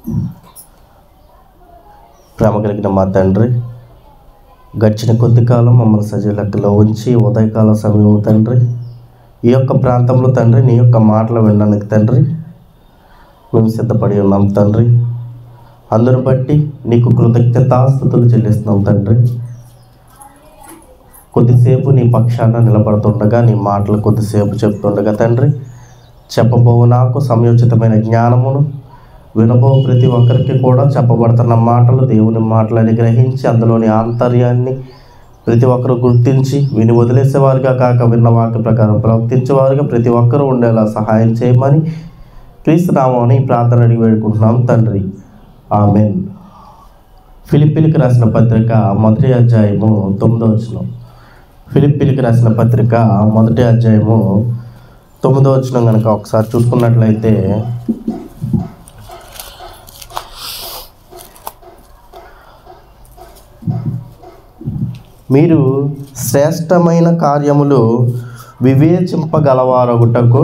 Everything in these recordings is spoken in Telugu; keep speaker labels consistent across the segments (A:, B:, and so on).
A: ప్రేమ కలిగిన మా తండ్రి గడిచిన కొద్ది కాలం మమ్మల్ని సజీవ లెక్కలో ఉంచి ఉదయకాల సమయం తండ్రి ఈ యొక్క ప్రాంతంలో తండ్రి నీ యొక్క మాటలు వినడానికి తండ్రి మేము సిద్ధపడి ఉన్నాం తండ్రి అందరూ బట్టి నీకు కృతజ్ఞతాస్థుతులు చెల్లిస్తున్నాం తండ్రి కొద్దిసేపు నీ పక్షాన నిలబడుతుండగా నీ మాటలు కొద్దిసేపు చెప్తుండగా తండ్రి చెప్పబోవు నాకు సమయోచితమైన జ్ఞానమును వినబో ప్రతి ఒక్కరికి కూడా చెప్పబడుతున్న మాటలు దేవుని మాటలని గ్రహించి అందులోని ఆంతర్యాన్ని ప్రతి ఒక్కరు గుర్తించి విని వదిలేసేవారుగా కాక విన్న వాక్య ప్రకారం ప్రవర్తించేవారుగా ప్రతి ఒక్కరూ ఉండేలా సహాయం చేయమని క్రీస్తునామని ప్రార్థన అడిగి వేడుకుంటున్నాం తండ్రి ఆమెన్ ఫిలిప్పీలకు రాసిన పత్రిక మొదటి అధ్యాయము తొమ్మిదో వచనం ఫిలిప్పీలకు రాసిన పత్రిక మొదటి అధ్యాయము తొమ్మిదో వచనం కనుక ఒకసారి చూసుకున్నట్లయితే మీరు శ్రేష్టమైన కార్యములు వివేచింపగలవారగుటకు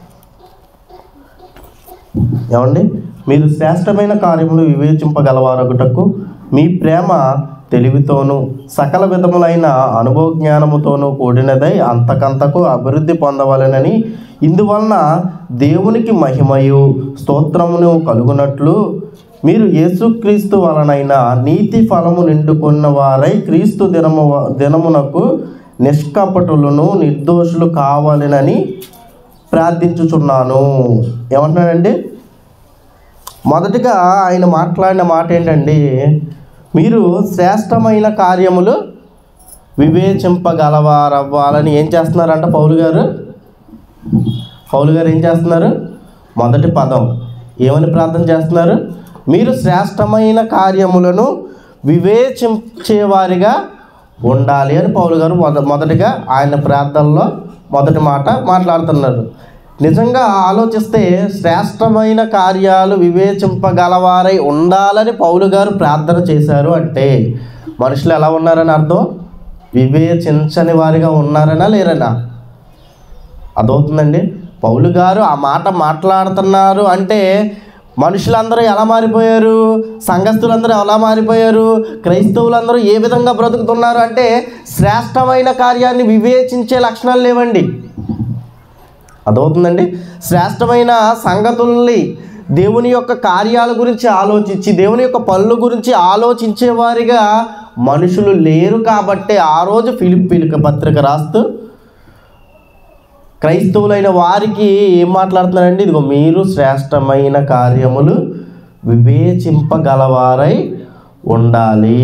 A: ఏమండి మీరు శ్రేష్టమైన కార్యములు వివేచింపగలవారొకటకు మీ ప్రేమ తెలివితోనూ సకల విధములైన అనుభవ జ్ఞానముతోనూ కూడినదై అంతకంతకు అభివృద్ధి పొందవలెనని ఇందువలన దేవునికి మహిమయు స్తోత్రమును కలుగునట్లు మీరు యేసుక్రీస్తు వలనైన నీతి ఫలము నిండుకున్న వారై క్రీస్తు దినము దినమునకు నిష్కపటులను నిర్దోషులు కావాలనని ప్రార్థించుచున్నాను ఏమంటున్నాడండి మొదటిగా ఆయన మాట్లాడిన మాట ఏంటండి మీరు శ్రేష్టమైన కార్యములు వివేచింపగలవారవ్వాలని ఏం చేస్తున్నారంట పౌలు గారు పౌలు గారు ఏం చేస్తున్నారు మొదటి పదం ఏమని ప్రార్థన చేస్తున్నారు మీరు శ్రేష్టమైన కార్యములను వివేచించేవారిగా ఉండాలి అని పౌలు గారు మొద మొదటిగా ఆయన ప్రార్థనలో మొదటి మాట మాట్లాడుతున్నారు నిజంగా ఆలోచిస్తే శ్రేష్టమైన కార్యాలు వివేచింపగలవారై ఉండాలని పౌలు గారు ప్రార్థన చేశారు అంటే మనుషులు ఎలా ఉన్నారని అర్థం వివేచించని వారిగా ఉన్నారనా లేరనా అదవుతుందండి పౌలు గారు ఆ మాట మాట్లాడుతున్నారు అంటే మనుషులందరూ ఎలా మారిపోయారు సంఘస్థులందరూ ఎలా మారిపోయారు క్రైస్తవులందరూ ఏ విధంగా బ్రతుకుతున్నారు అంటే శ్రేష్టమైన కార్యాన్ని వివేచించే లక్షణాలు లేవండి అదవుతుందండి శ్రేష్టమైన సంగతుల్ని దేవుని యొక్క కార్యాల గురించి ఆలోచించి దేవుని యొక్క పనుల గురించి ఆలోచించేవారిగా మనుషులు లేరు కాబట్టి ఆ రోజు ఫిలిప్పీలిక పత్రిక రాస్తూ క్రైస్తవులైన వారికి ఏం మాట్లాడుతున్నారండి ఇదిగో మీరు శ్రేష్టమైన కార్యములు వివేచింపగలవారై ఉండాలి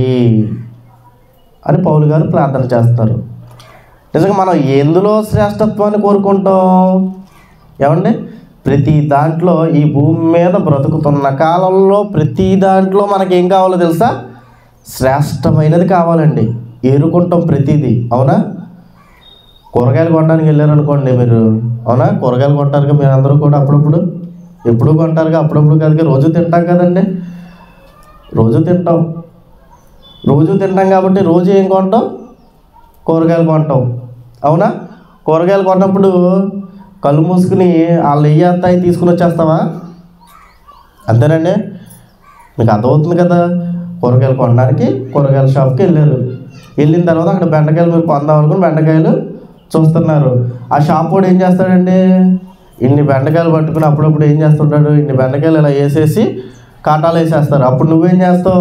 A: అని పౌలు గారు ప్రార్థన చేస్తారు నిజంగా మనం ఎందులో శ్రేష్టత్వాన్ని కోరుకుంటాం ఏమండి ప్రతి దాంట్లో ఈ భూమి మీద బ్రతుకుతున్న కాలంలో ప్రతి దాంట్లో మనకి ఏం కావాలో తెలుసా శ్రేష్టమైనది కావాలండి ఏరుకుంటాం ప్రతిదీ అవునా కూరగాయలు కొనడానికి వెళ్ళారు అనుకోండి మీరు అవునా కూరగాయలు కొంటారుగా మీరు అందరూ కూడా అప్పుడప్పుడు ఎప్పుడు కొంటారుగా అప్పుడప్పుడు కాదుగా రోజు తింటాం కదండి రోజు తింటాం రోజు తింటాం కాబట్టి రోజు ఏం కొంటాం కూరగాయలు కొంటాం అవునా కూరగాయలు కొన్నప్పుడు కళ్ళు మూసుకుని వాళ్ళు వెయ్యి తీసుకుని వచ్చేస్తావా అంతేనండి మీకు అర్థమవుతుంది కదా కూరగాయలు కొనడానికి కూరగాయల షాప్కి వెళ్ళారు వెళ్ళిన తర్వాత అక్కడ బెండకాయలు మీరు కొందాం అనుకుని బెండకాయలు చూస్తున్నారు ఆ షాప్ కూడా ఏం చేస్తాడండి ఇన్ని బెండకాయలు పట్టుకుని అప్పుడప్పుడు ఏం చేస్తుంటాడు ఇన్ని బెండకాయలు ఇలా వేసేసి కాటాలు వేసేస్తారు అప్పుడు నువ్వేం చేస్తావు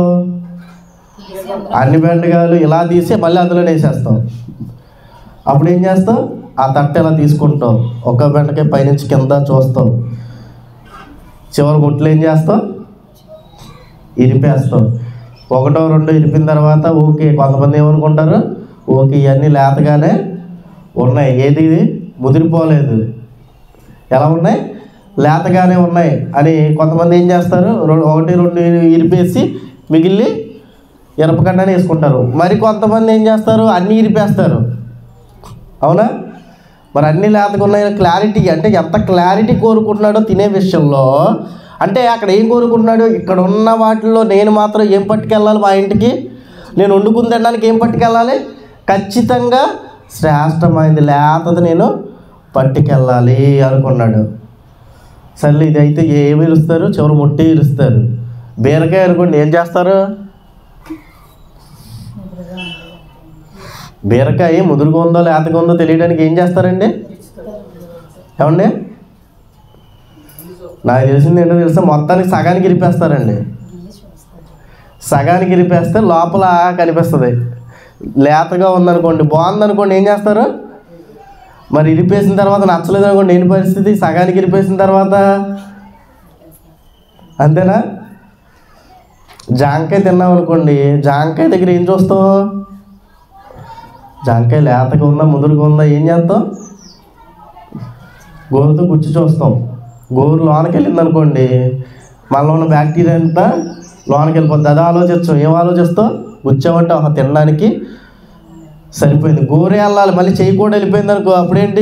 A: అన్ని బెండకాయలు ఇలా తీసి మళ్ళీ అందులోనే వేసేస్తావు అప్పుడు ఏం చేస్తావు ఆ తట్ట ఇలా తీసుకుంటావు ఒక బెండకాయ పైనుంచి కింద చూస్తావు చివరి ముట్లు ఏం చేస్తావు ఇరిపేస్తావు ఒకటో రెండో ఇరిపిన తర్వాత ఓకే కొంతమంది ఏమనుకుంటారు ఓకే ఇవన్నీ లేతగానే ఉన్నాయి ఏది ఇది ముదిరిపోలేదు ఎలా ఉన్నాయి లేతగానే ఉన్నాయి అని కొంతమంది ఏం చేస్తారు రెండు ఒకటి రెండు ఇరిపేసి మిగిలి ఎరపకండానే వేసుకుంటారు మరి కొంతమంది ఏం చేస్తారు అన్నీ ఇరిపేస్తారు అవునా మరి అన్ని లేతగా ఉన్నాయి క్లారిటీ అంటే ఎంత క్లారిటీ కోరుకుంటున్నాడో తినే విషయంలో అంటే అక్కడ ఏం కోరుకుంటున్నాడు ఇక్కడ ఉన్న వాటిల్లో నేను మాత్రం ఏం పట్టుకెళ్ళాలి మా ఇంటికి నేను వండుకుని తినడానికి ఏం పట్టుకెళ్ళాలి ఖచ్చితంగా శ్రేష్టమైనది లేతది నేను పట్టుకెళ్ళాలి అనుకున్నాడు సర్లే ఇది అయితే ఏమి ఇరుస్తారు చివరి ముట్టి ఇరుస్తారు బీరకాయ అనుకోండి ఏం చేస్తారు బీరకాయ ముదురుగా ఉందో లేతగా ఉందో తెలియడానికి ఏం చేస్తారండి ఏమండి నాకు తెలిసింది ఏంటో తెలుసా మొత్తానికి సగానికి ఇరిపేస్తారండి సగానికి ఇరిపేస్తే లోపల కనిపిస్తుంది లేతగా ఉందనుకోండి బాగుందనుకోండి ఏం చేస్తారు మరి ఇరిపేసిన తర్వాత నచ్చలేదు అనుకోండి ఏంటి పరిస్థితి సగానికి ఇరిపేసిన తర్వాత అంతేనా జాంకాయ తిన్నాం అనుకోండి జాంకాయ దగ్గర ఏం చూస్తాం జాంకాయ లేతగా ఉందా ముదురుగా ఉందా ఏం చేస్తాం గోరుతో గుచ్చి చూస్తాం గోరు లోనకి వెళ్ళింది అనుకోండి మనలో ఉన్న బ్యాక్టీరియా అంతా లోనకి వెళ్ళిపోతుంది అది ఆలోచించం ఏం ఆలోచిస్తాం గుచ్చామంటే ఒక తినడానికి సరిపోయింది గోరే వెళ్ళాలి మళ్ళీ చెయ్యి కూడా వెళ్ళిపోయింది అనుకో అప్పుడేంటి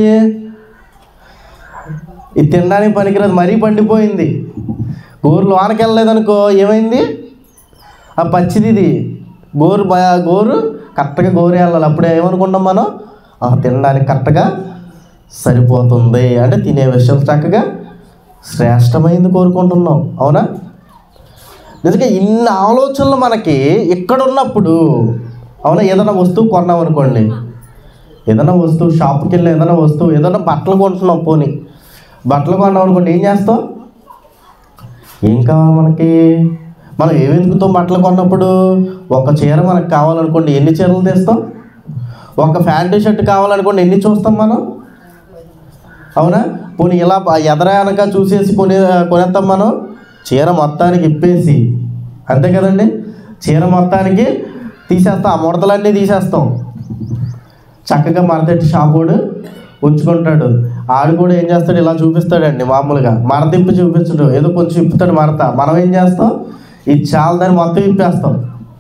A: ఇది తినడానికి పనికిరాదు మరీ పండిపోయింది గోరు లోనకి వెళ్ళలేదనుకో ఏమైంది ఆ పచ్చిది ఇది గోరు బ- గోరు కరెక్ట్గా గోరు వెళ్ళాలి అప్పుడే ఏమనుకుంటాం మనం ఆ, తినడానికి కరెక్ట్గా సరిపోతుంది అంటే తినే విషయం చక్కగా శ్రేష్టమైంది కోరుకుంటున్నాం అవునా నిజంగా ఇన్ని ఆలోచనలు మనకి ఇక్కడ ఉన్నప్పుడు అవునా ఏదైనా వస్తువు కొన్నాం అనుకోండి ఏదైనా వస్తువు షాప్కి వెళ్ళి ఏదైనా వస్తువు ఏదైనా బట్టలు కొంటున్నాం పోనీ బట్టలు కొన్నాం అనుకోండి ఏం చేస్తాం ఏం కావాలి మనకి మనం ఏ వెతుకుతాం బట్టలు కొన్నప్పుడు ఒక చీర మనకు కావాలనుకోండి ఎన్ని చీరలు తీస్తాం ఒక ప్యాంటు షర్ట్ కావాలనుకోండి ఎన్ని చూస్తాం మనం అవునా పోనీ ఇలా ప- ఎదర వెనక చూసేసి కొనే కొనేస్తాం మనం చీర మొత్తానికి ఇప్పేసి అంతే కదండి చీర మొత్తానికి తీసేస్తాం ఆ ముడతలన్నీ తీసేస్తాం చక్కగా మరదెట్టి షాపోడు ఉంచుకుంటాడు ఆడు కూడా ఏం చేస్తాడు ఇలా చూపిస్తాడండి మామూలుగా మడత ఇప్పి చూపించడు ఏదో కొంచెం ఇప్పుతాడు మడత మనం ఏం చేస్తాం ఇది చాలా దాన్ని మొత్తం ఇప్పేస్తాం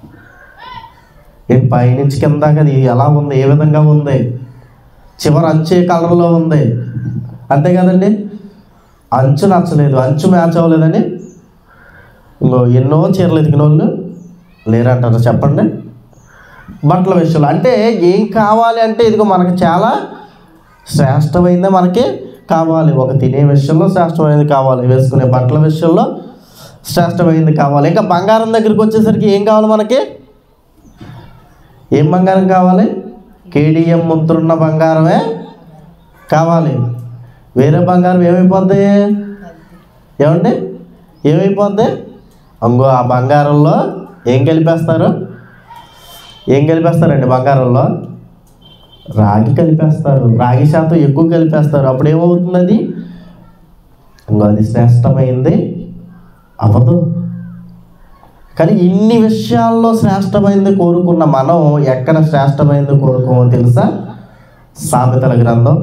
A: ఏంటి పైనుంచి కింద దాకా అది ఎలా ఉంది ఏ విధంగా ఉంది చివరి అంచు ఏ కలర్లో ఉంది అంతే కదండి అంచు నచ్చలేదు అంచు మ్యాచ్ అవ్వలేదని ఇంకో ఎన్నో చీరలు ఎతికిన వాళ్ళు లేరంటారు చెప్పండి బట్టల విషయంలో అంటే ఏం కావాలి అంటే ఇదిగో మనకి చాలా శ్రేష్టమైందే మనకి కావాలి ఒక తినే విషయంలో శ్రేష్టమైనది కావాలి వేసుకునే బట్టల విషయంలో శ్రేష్టమైనది కావాలి ఇంకా బంగారం దగ్గరికి వచ్చేసరికి ఏం కావాలి మనకి ఏం బంగారం కావాలి కేడిఎం ముద్రున్న బంగారమే కావాలి వేరే బంగారం ఏమైపోద్ది ఏమండి ఏమైపోద్ది అంగో ఆ బంగారంలో ఏం కలిపేస్తారు ఏం కలిపేస్తారండి బంగారంలో రాగి కలిపేస్తారు రాగి శాతం ఎక్కువ కలిపేస్తారు అప్పుడు ఏమవుతుంది అది ఇంకో అది శ్రేష్టమైంది అవ్వదు కానీ ఇన్ని విషయాల్లో శ్రేష్టమైంది కోరుకున్న మనం ఎక్కడ శ్రేష్టమైంది కోరుకోమో తెలుసా సామెతల గ్రంథం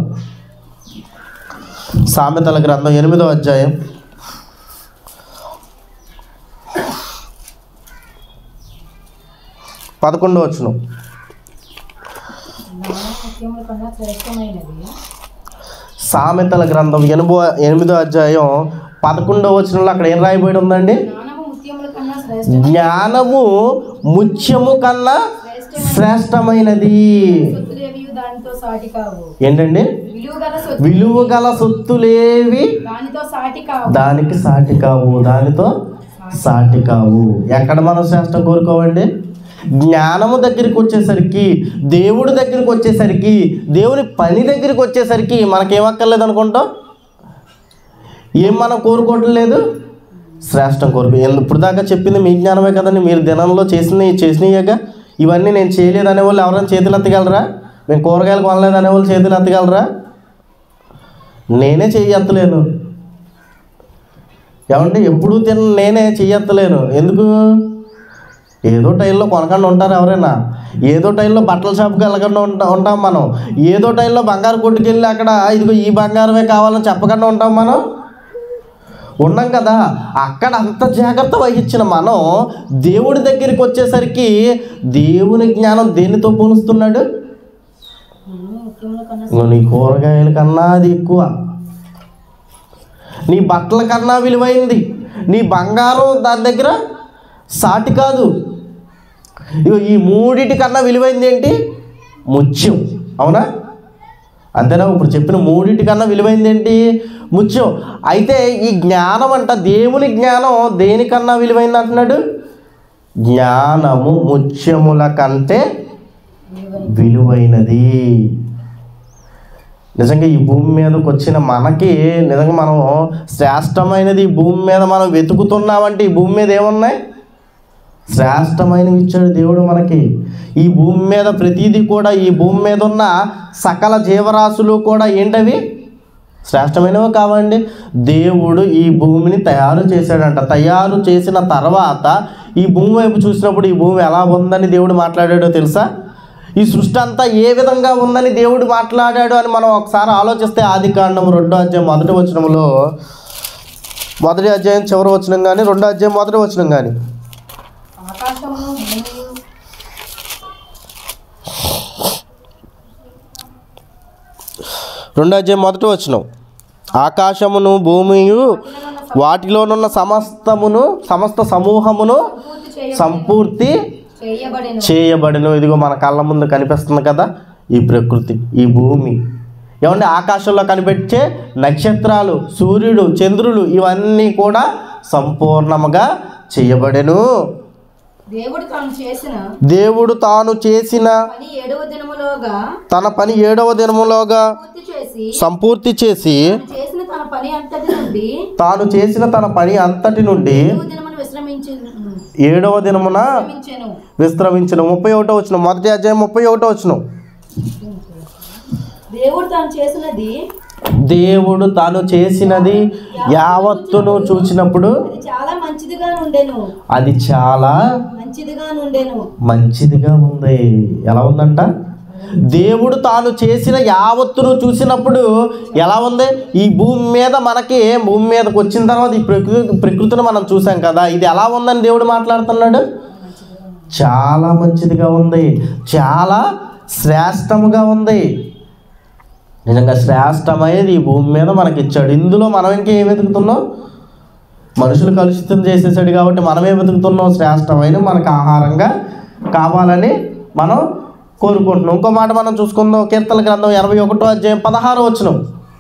A: సామెతల గ్రంథం ఎనిమిదో అధ్యాయం పదకొండో వచ్చును
B: ముఖ్యముల కన్నా శ్రేష్టమైనది
A: సామెతల గ్రంథం ఎనిమిదో ఎనిమిదో అధ్యాయం పదకొండో వచనంలో అక్కడ ఏం రాయబడి ఉందండి
B: జ్ఞానము ముత్యముల కన్నా శ్రేష్ట
A: జ్ఞానము ముత్యము కన్నా శ్రేష్టమైనది
B: సొత్తులేవి దానితో సాటి కావు
A: ఏంటండి
B: విలువ గల సొత్తు
A: విలువ గల సొత్తులేవి
B: దానితో సాటి కావు
A: దానికి సాటి కావు దానితో సాటి కావు ఎక్కడ మనం శ్రేష్టం కోరుకోవండి జ్ఞానము దగ్గరికి వచ్చేసరికి దేవుడి దగ్గరికి వచ్చేసరికి దేవుని పని దగ్గరికి వచ్చేసరికి మనకేమక్కర్లేదు అనుకుంటాం ఏం మనం కోరుకోవటం లేదు శ్రేష్టం కోరుకు ఎందు- ఇప్పుడు దాకా చెప్పింది మీ జ్ఞానమే కదండి మీరు దినంలో చేసినవి చేసినయ్యాక ఇవన్నీ నేను చేయలేదు అనేవాళ్ళు ఎవరైనా చేతులు ఎత్తగలరా మేము కూరగాయలు కొనలేదు అనేవాళ్ళు చేతులు ఎత్తగలరా నేనే చెయ్యి ఎత్తలేను ఏమంటే ఎప్పుడు తిన నేనే చెయ్యెత్తలేను ఎందుకు ఏదో టైంలో కొనకుండా ఉంటారు ఎవరైనా ఏదో టైంలో బట్టల షాప్కి వెళ్ళకుండా ఉంటా ఉంటాం మనం ఏదో టైంలో బంగారు కొట్టుకెళ్ళి అక్కడ ఇదిగో ఈ బంగారమే కావాలని చెప్పకుండా ఉంటాం మనం ఉన్నాం కదా అక్కడ అంత జాగ్రత్త వహించిన మనం దేవుడి దగ్గరికి వచ్చేసరికి దేవుని జ్ఞానం దేనితో పోలుస్తున్నాడు
B: జ్ఞానము ముఖ్యముల కన్నా
A: ఇంకో నీ కూరగాయల కన్నా అది ఎక్కువ నీ బట్టల కన్నా విలువైంది నీ బంగారం దాని దగ్గర సాటి కాదు ఇగో ఈ మూడిటి కన్నా విలువైంది ఏంటి ముత్యం అవునా అంతేనా ఇప్పుడు చెప్పిన మూడింటికన్నా విలువైంది ఏంటి ముత్యం అయితే ఈ జ్ఞానం అంట దేవుని జ్ఞానం దేనికన్నా విలువైంది అంటున్నాడు జ్ఞానము ముత్యముల కంటే విలువైనది నిజంగా ఈ భూమి మీదకి వచ్చిన మనకి నిజంగా మనం శ్రేష్టమైనది ఈ భూమి మీద మనం వెతుకుతున్నామంటే ఈ భూమి మీద ఏమున్నాయి శ్రేష్టమైనవి ఇచ్చాడు దేవుడు మనకి ఈ భూమి మీద ప్రతిదీ కూడా ఈ భూమి మీద ఉన్న సకల జీవరాశులు కూడా ఏంటవి శ్రేష్టమైనవి కావండి దేవుడు ఈ భూమిని తయారు చేశాడంట తయారు చేసిన తర్వాత ఈ భూమి వైపు చూసినప్పుడు ఈ భూమి ఎలా ఉందని దేవుడు మాట్లాడాడో తెలుసా ఈ సృష్టి అంతా ఏ విధంగా ఉందని దేవుడు మాట్లాడాడు అని మనం ఒకసారి ఆలోచిస్తే ఆది కాండం రెండో అధ్యాయం మొదటి వచనంలో మొదటి అధ్యాయం చివరి వచనం కానీ రెండో అధ్యాయం మొదటి వచనం కానీ
B: ఆకాశమును భూమియు
A: రెండో అధ్యాయం మొదటి వచనం ఆకాశమును భూమియు వాటిలోనున్న సమస్తమును సమస్త సమూహమును
B: పూర్తి చేయ
A: సంపూర్తి
B: చేయబడెను
A: చేయబడిన ఇదిగో మన కళ్ళ ముందు కనిపిస్తుంది కదా ఈ ప్రకృతి ఈ భూమి ఏమంటే ఆకాశంలో కనిపించే నక్షత్రాలు సూర్యుడు చంద్రులు ఇవన్నీ కూడా సంపూర్ణముగా చేయబడెను
B: దేవుడు తాను చేసిన
A: దేవుడు తాను చేసిన
B: పని ఏడవ దినములోగా
A: తన పని ఏడవ దినములోగా
B: పూర్తి చేసి
A: సంపూర్తి చేసి
B: తాను చేసిన తన పని అంతటి నుండి
A: తాను చేసిన తన పని అంతటి నుండి
B: ఏడవ దినమును విశ్రమించి
A: ఏడవ దినమున
B: విశ్రమించెను
A: విశ్రమించిన ముప్పై ఒకటో వచ్చిన మొదటి అధ్యాయం ముప్పై ఒకటో వచ్చిన
B: దేవుడు తాను చేసినది
A: దేవుడు తాను చేసినది యావత్తును చూచినప్పుడు
B: అది చాలా మంచిదిగా నుండెను
A: అది చాలా
B: మంచిదిగా నుండెను
A: మంచిదిగా ఉంది ఎలా ఉందంట దేవుడు తాను చేసిన యావత్తును చూసినప్పుడు ఎలా ఉంది ఈ భూమి మీద మనకి భూమి మీదకి వచ్చిన తర్వాత ఈ ప్రకృతి ప్రకృతిని మనం చూసాం కదా ఇది ఎలా ఉందని దేవుడు మాట్లాడుతున్నాడు చాలా మంచిదిగా ఉంది చాలా శ్రేష్టముగా ఉంది నిజంగా శ్రేష్టమైనది ఈ భూమి మీద మనకి ఇచ్చాడు ఇందులో మనం ఇంకా ఏం వెతుకుతున్నాం మనుషులు కలుషితం చేసేసాడు కాబట్టి మనం ఏం వెతుకుతున్నాం శ్రేష్టమైన మనకు ఆహారంగా కావాలని మనం కోరుకుంటున్నాం ఇంకో మాట మనం చూసుకుందాం కీర్తన గ్రంథం ఎనభై ఒకటో అధ్యాయం పదహారు వచ్చినాం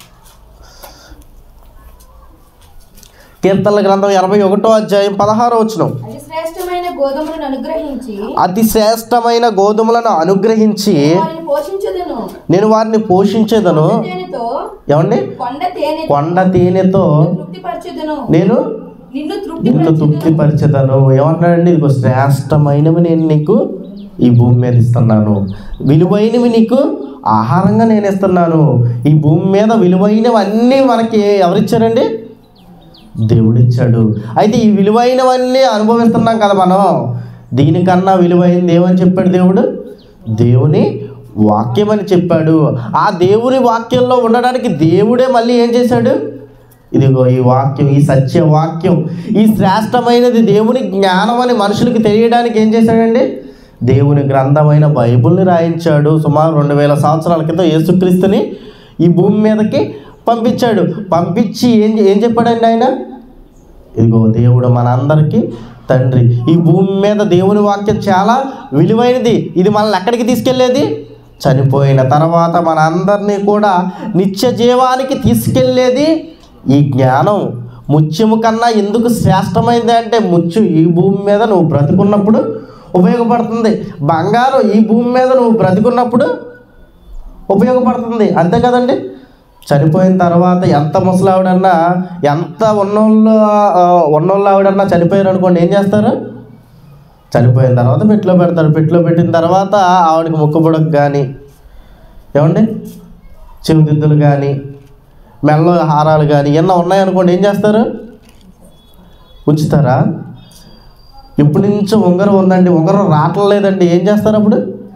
A: కీర్తన గ్రంథం ఎనభై ఒకటో అధ్యాయం పదహారు వచ్చినాం
B: అది శ్రేష్టమైన గోధుమలను అనుగ్రహించి
A: అతి శ్రేష్టమైన గోధుమలను అనుగ్రహించి
B: వారిని పోషించదును
A: నేను వారిని పోషించేదను
B: తేనెతో
A: ఏమండి
B: కొండ తేనె
A: కొండ తేనెతో
B: తృప్తిపరచుదును
A: నేను
B: నిన్ను
A: నిన్ను
B: తృప్తిపరచుదును
A: తృప్తిపరిచేదను ఏమంటున్నాడండి ఇదిగో శ్రేష్టమైనవి నేను నీకు ఈ భూమి మీద ఇస్తున్నాను విలువైనవి నీకు ఆహారంగా నేను ఇస్తున్నాను ఈ భూమి మీద విలువైనవి అన్నీ మనకి ఎవరిచ్చారండి దేవుడిచ్చాడు అయితే ఈ విలువైనవన్నీ అనుభవిస్తున్నాం కదా మనం దీనికన్నా విలువైనది ఏమని చెప్పాడు దేవుడు దేవుని వాక్యం అని చెప్పాడు ఆ దేవుని వాక్యంలో ఉండడానికి దేవుడే మళ్ళీ ఏం చేశాడు ఇదిగో ఈ వాక్యం ఈ సత్య వాక్యం ఈ శ్రేష్టమైనది దేవుని జ్ఞానం అని మనుషులకి తెలియడానికి ఏం చేశాడండి దేవుని గ్రంథమైన బైబిల్ని రాయించాడు సుమారు రెండు వేల సంవత్సరాల క్రితం యేసుక్రీస్తుని ఈ భూమి మీదకి పంపించాడు పంపించి ఏం ఏం చెప్పాడండి ఆయన ఇదిగో దేవుడు మనందరికీ తండ్రి ఈ భూమి మీద దేవుని వాక్యం చాలా విలువైనది ఇది మనల్ని ఎక్కడికి తీసుకెళ్ళేది చనిపోయిన తర్వాత మనందరినీ కూడా నిత్య జీవానికి తీసుకెళ్ళేది ఈ జ్ఞానం ముత్యము కన్నా ఎందుకు శ్రేష్టమైంది అంటే ముత్యం ఈ భూమి మీద నువ్వు బ్రతుకున్నప్పుడు ఉపయోగపడుతుంది బంగారం ఈ భూమి మీద నువ్వు బ్రతుకున్నప్పుడు ఉపయోగపడుతుంది అంతే కదండి చనిపోయిన తర్వాత ఎంత ముసలావిడన్నా ఎంత ఉన్నోళ్ళు ఆ, ఉన్నోళ్ళు ఆవిడన్నా చనిపోయారు అనుకోండి ఏం చేస్తారు చనిపోయిన తర్వాత పెట్టులో పెడతారు పెట్టులో పెట్టిన తర్వాత ఆవిడకి ముక్కుబుడకు కానీ ఏమండి చెవిదిద్దులు కానీ మెల్ల హారాలు కానీ ఏమన్నా ఉన్నాయనుకోండి ఏం చేస్తారు ఉంచుతారా ఇప్పటి నుంచి ఉంగరం ఉందండి ఉంగరం రావట్లేదండి ఏం చేస్తారు అప్పుడు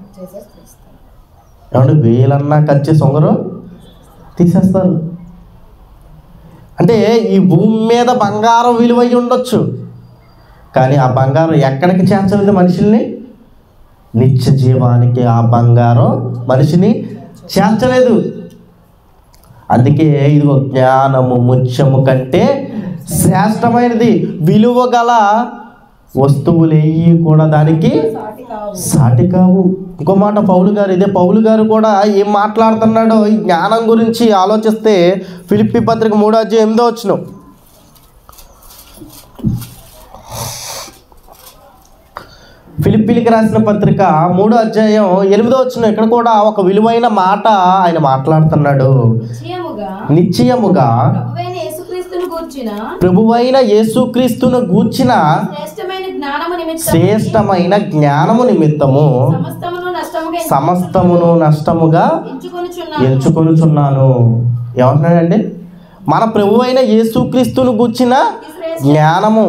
A: ఏమంటే వేలన్నా కట్ చేసి ఉంగరం తీసేస్తారు అంటే ఈ భూమి మీద బంగారం విలువై ఉండొచ్చు కానీ ఆ బంగారం ఎక్కడికి చేర్చలేదు మనుషుల్ని నిత్య జీవానికి ఆ బంగారం మనిషిని చేర్చలేదు అందుకే ఇదిగో జ్ఞానము ముత్యము కంటే శ్రేష్టమైనది విలువ గల వస్తువులేయి కూడా దానికి
B: సాటి కావు
A: సాటి కావు ఇంకో మాట పౌలు గారు ఇదే పౌలు గారు కూడా ఏం మాట్లాడుతున్నాడో ఈ జ్ఞానం గురించి ఆలోచిస్తే ఫిలిప్పి పత్రిక మూడో అధ్యాయం ఎనిమిదో వచ్చిన ఫిలిప్పీలకి రాసిన పత్రిక మూడో అధ్యాయం ఎనిమిదో వచ్చిన ఇక్కడ కూడా ఒక విలువైన మాట ఆయన మాట్లాడుతున్నాడు
B: నిశ్చయముగా
A: నిశ్చయముగా
B: ప్రభువైన యేసుక్రీస్తును గూర్చిన
A: ప్రభువైన యేసుక్రీస్తును గూర్చిన
B: శ్రేష్టమైన జ్ఞానము నిమిత్తం
A: శ్రేష్టమైన జ్ఞానము నిమిత్తము
B: సమస్తమును నష్టముగా
A: సమస్తమును నష్టముగా
B: ఎంచుకొనుచున్నాను
A: ఎంచుకొనుచున్నాను ఏమంటున్నాడండి మన ప్రభు అయిన యేసుక్రీస్తును గుచ్చిన జ్ఞానము